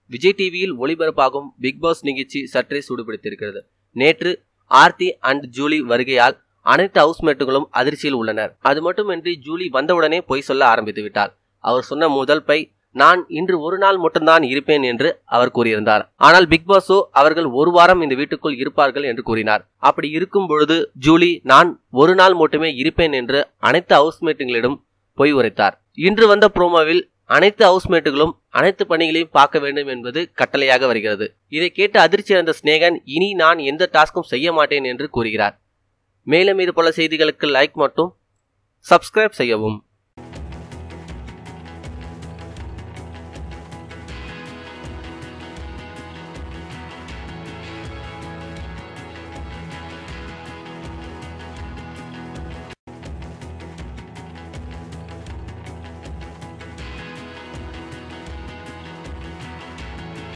விஜய் டிவியில் ஒளிபரப்பாகும் big pass நிகழ்ச்சி சற்றே சூடுபிடித்திருக்கிறது நேற்று ஆர்த்தி அண்ட் ஜூலி வருகையால் அனைத்து ஹவுஸ்மேட்டுகளும் அதிர்ச்சியில் உள்ளனர் அது மட்டுமின்றி ஜூலி வந்தவுடனே பொய் சொல்ல ஆரம்பித்து விட்டார் அவர் சொன்ன முதல் பை நான் இன்று ஒரு நாள் மட்டும்தான் இருப்பேன் என்று அவர் கூறியிருந்தார் ஆனால் பிக் பாஸோ அவர்கள் ஒரு வாரம் இந்த வீட்டுக்குள் இருப்பார்கள் என்று கூறினார் அப்படி இருக்கும் பொழுது ஜூலி நான் ஒரு நாள் மட்டுமே இருப்பேன் என்று அனைத்து ஹவுஸ்மேட்டுகளிடம் பொய் உரைத்தார் இன்று வந்த ப்ரோமோவில் அனைத்து ஹவுஸ்மேட்டுகளும் அனைத்து பணிகளையும் பார்க்க வேண்டும் என்பது கட்டளையாக வருகிறது இதை கேட்டு அதிர்ச்சி அடைந்த ஸ்னேகன் இனி நான் எந்த டாஸ்கும் செய்ய மாட்டேன் என்று கூறுகிறார் மேலும் இது போல செய்திகளுக்கு லைக் மற்றும் சப்ஸ்கிரைப் செய்யவும்